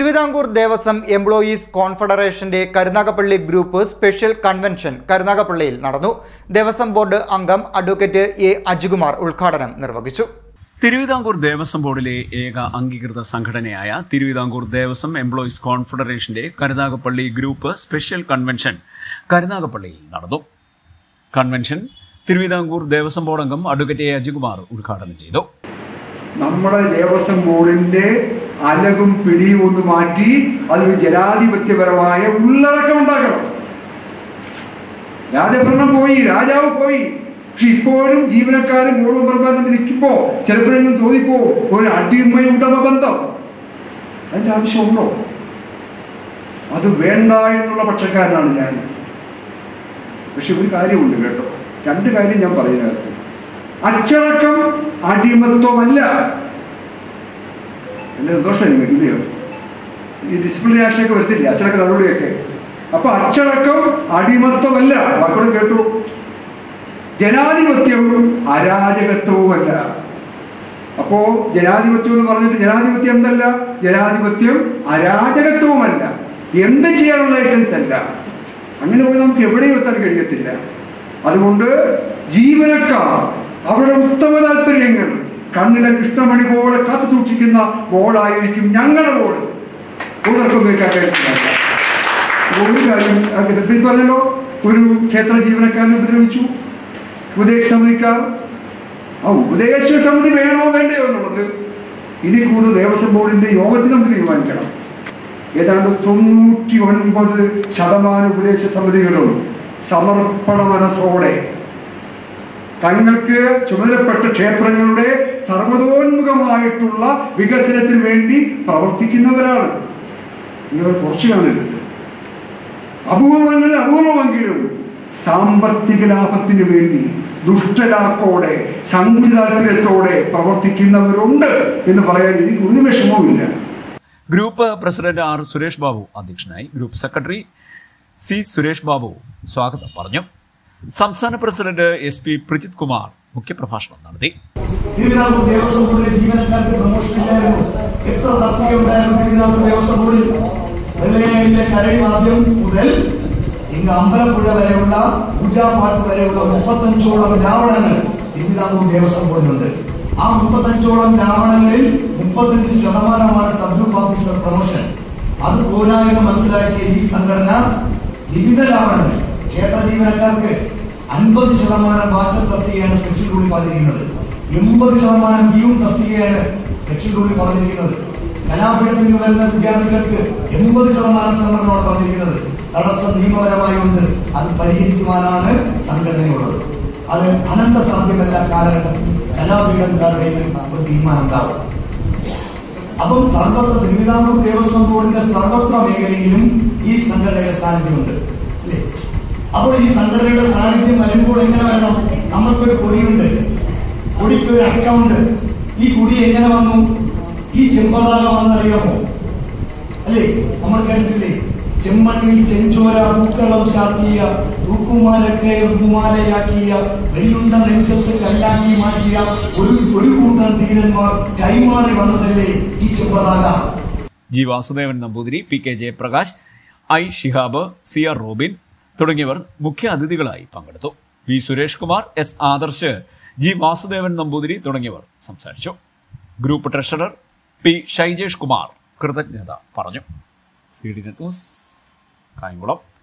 Thiruvithamkoor Devaswom employees കോൺഫെഡറേഷന്റെ Karunagappally group special convention കരുനാഗപ്പള്ളിയിൽ നടന്നു ദേവസ്വം ബോർഡ് അംഗം അഡ്വക്കേറ്റ് എ അജികുമാർ ഉദ്ഘാടനം നിർവഹിച്ചു തിരുവിതാംകൂർ ദേവസ്വം ബോർഡിലെ ഏക അംഗീകൃത സംഘടനയായ തിരുവിതാംകൂർ ദേവസ്വം എംപ്ലോയീസ് കോൺഫെഡറേഷന്റെ കരുനാഗപ്പള്ളി ഗ്രൂപ്പ് സ്പെഷ്യൽ കൺവെൻഷൻ കരുനാഗപ്പള്ളിയിൽ നടന്നു കൺവെൻഷൻ തിരുവിതാംകൂർ ദേവസ്വം ബോർഡ് അംഗം അഡ്വക്കേറ്റ് എ അജികുമാർ ഉദ്ഘാടനം ചെയ്തു നമ്മുടെ ദേവസ്വം ബോർഡിന്റെ അലകും പിടിയും ഒന്ന് മാറ്റി അതിന് ജനാധിപത്യപരമായ ഉള്ളടക്കം ഉണ്ടാക്കണം രാജഭരണം പോയി രാജാവ് പോയി പക്ഷെ ഇപ്പോഴും ജീവനക്കാരും ബോർഡ് മെമ്പർമാർ തമ്മിൽ നിൽക്കുമ്പോ ചിലപ്പോഴെങ്കിലും തോന്നിപ്പോ ഒരു അടിമ ഉടമ ബന്ധം അതിന്റെ ആവശ്യമുണ്ടോ അത് വേണ്ട എന്നുള്ള പക്ഷക്കാരനാണ് ഞാൻ പക്ഷെ ഒരു കാര്യമുണ്ട് കേട്ടോ രണ്ട് കാര്യം ഞാൻ പറയുന്നതിനകത്ത് അച്ചടക്കം അടിമത്വമല്ല എന്റെ സന്തോഷം നിങ്ങൾക്ക് ഇല്ലയോ ഈ ഡിസിപ്ലിൻ ആക്ഷനൊക്കെ വരത്തില്ലേ അച്ചടക്ക നടപടിയൊക്കെ അപ്പൊ അച്ചടക്കം അടിമത്വമല്ല വാക്കോട് കേട്ടു ജനാധിപത്യം അരാജകത്വവുമല്ല അപ്പോ ജനാധിപത്യം എന്ന് പറഞ്ഞിട്ട് ജനാധിപത്യം എന്തല്ല ജനാധിപത്യം അരാജകത്വവുമല്ല എന്ത് ചെയ്യാനുള്ള ലൈസൻസ് അല്ല അങ്ങനെ പോയി നമുക്ക് എവിടെയും എത്താൻ കഴിയത്തില്ല അതുകൊണ്ട് ജീവനക്കാർ അവരുടെ ഉത്തമ താല്പര്യങ്ങൾ കണ്ണിലെ കൃഷ്ണമണി പോലെ കാത്തു സൂക്ഷിക്കുന്ന ബോർഡായിരിക്കും ഞങ്ങളുടെ ബോർഡ് ഉദർക്കം വെക്കാൻ കഴിയില്ല ഒരു കാര്യം പിന്നെ പറഞ്ഞല്ലോ ഒരു ക്ഷേത്ര ജീവനക്കാരനെ ഉപദ്രവിച്ചു ഉപദേശ സമിതിക്കാർ ആ ഉപദേശ സമിതി വേണോ വേണ്ടയോ എന്നുള്ളത് ഇനി കൂടുതൽ ദേവസ്വം ബോർഡിന്റെ യോഗത്തിൽ നമുക്ക് തീരുമാനിക്കണം ഏതാണ്ട് തൊണ്ണൂറ്റി ഒൻപത് ശതമാനം ഉപദേശ സമിതികളും സമർപ്പണ മനസ്സോടെ തങ്ങൾക്ക് ചുമതലപ്പെട്ട ക്ഷേത്രങ്ങളുടെ സർവതോന്മുഖമായിട്ടുള്ള വികസനത്തിന് വേണ്ടി പ്രവർത്തിക്കുന്നവരാണ് നിങ്ങൾ കുറച്ച് കാണരുത് അപൂർവങ്ങളിൽ അപൂർവമെങ്കിലും സാമ്പത്തിക ലാഭത്തിന് വേണ്ടി ദുഷ്ടലാക്കോടെ സങ്കുചിതാല്പര്യത്തോടെ പ്രവർത്തിക്കുന്നവരുണ്ട് എന്ന് പറയാൻ എനിക്ക് ഒരു വിഷമവും ഇല്ല group president R Suresh Babu അധ്യക്ഷനായി group secretary C Suresh Babu സ്വാഗതം പറഞ്ഞു സംസ്ഥാന president S P Prajith Kumar മുഖ്യപ്രഭാഷണം നടത്തി തിരുവിതാംകൂർ ദേവസ്വം ബോർഡിലെ ജീവനക്കാർക്ക് പ്രമോഷൻ ഇല്ലായിരുന്നു എത്ര തസ്തിക ഉണ്ടായിരുന്നു തിരുവിതാംകൂർ ദേവസ്വം ബോർഡിൽ വെള്ളയായിലെ കരഴിവാദ്യം മുതൽ ഇന്ന് അമ്പലപ്പുഴ വരെയുള്ള പൂജാപാട്ട് വരെയുള്ള മുപ്പത്തഞ്ചോളം രാവണങ്ങൾ തിരുവിതാംകൂർ ദേവസ്വം ബോർഡിലുണ്ട് ആ മുപ്പത്തഞ്ചോളം രാവണങ്ങളിൽ മുപ്പത്തഞ്ച് ശതമാനമാണ് സബ് ഗ്രൂപ്പ് ഓഫീസർ പ്രമോഷൻ അത് പോരായെന്ന് മനസ്സിലാക്കിയ ഈ സംഘടന വിവിധ രാവണങ്ങൾ ക്ഷേത്ര ജീവനക്കാർക്ക് അൻപത് ശതമാനം വാച്ചർ തസ്തികയാണ് സ്പെഷ്യൽ റൂളിൽ പറഞ്ഞിരിക്കുന്നത് എൺപത് ശതമാനം വ്യൂം തസ്തികയാണ് സ്പെഷ്യൽ റൂളിൽ പറഞ്ഞിരിക്കുന്നത് കലാപീഠത്തിൽ നിന്ന് വരുന്ന വിദ്യാർത്ഥികൾക്ക് എൺപത് ശതമാനം സംവരണമാണ് പറഞ്ഞിരിക്കുന്നത് തടസ്സം നിയമപരമായി ഉണ്ട് അത് പരിഹരിക്കുവാനാണ് സംഘടനയുള്ളത് അത് അനന്ത സാധ്യമല്ല കാലഘട്ടത്തിൽ കലാപീഠക്കാരുടെയും ഒരു തീരുമാനം ഉണ്ടാവും അപ്പം സർവത്ര തിരുവിതാംകൂർ ദേവസ്വം ബോർഡിന്റെ സർവത്ര മേഖലയിലും ഈ സംഘടനയുടെ സാന്നിധ്യമുണ്ട് അല്ലേ അപ്പോൾ ഈ സംഘടനയുടെ സാന്നിധ്യം വരുമ്പോൾ എങ്ങനെ വരണം നമ്മൾക്കൊരു കൊടിയുണ്ട് കൊടിക്ക് ഒരു അക്കമുണ്ട് ഈ കൊടി എങ്ങനെ വന്നു ഈ ചെമ്പതാക വന്നറിയാമോ അല്ലേ നമ്മൾ കേട്ടിട്ടില്ലേ ചെമ്മണ്ണിൽ ചെഞ്ചോര പൂക്കളം ചാർത്തിയ തൂക്കുമാലക്കെ പൂമാലയാക്കിയ വെളിയുണ്ട നെഞ്ചത്ത് കല്ലാക്കി മാറ്റിയ ഒരു ഒരു കൂട്ടം ധീരന്മാർ കൈമാറി വന്നതല്ലേ ഈ ചെമ്പതാക G Vasudevan Namboothiri P K Jayaprakash I Shihab C R Robin തുടങ്ങിയവർ മുഖ്യ അതിഥികളായി പങ്കെടുത്തു V Suresh Kumar S Adarsh G Vasudevan Namboothiri തുടങ്ങിയവർ സംസാരിച്ചു group treasurer P Shyjesh Kumar കൃതജ്ഞത പറഞ്ഞു C D net news Kayamkulam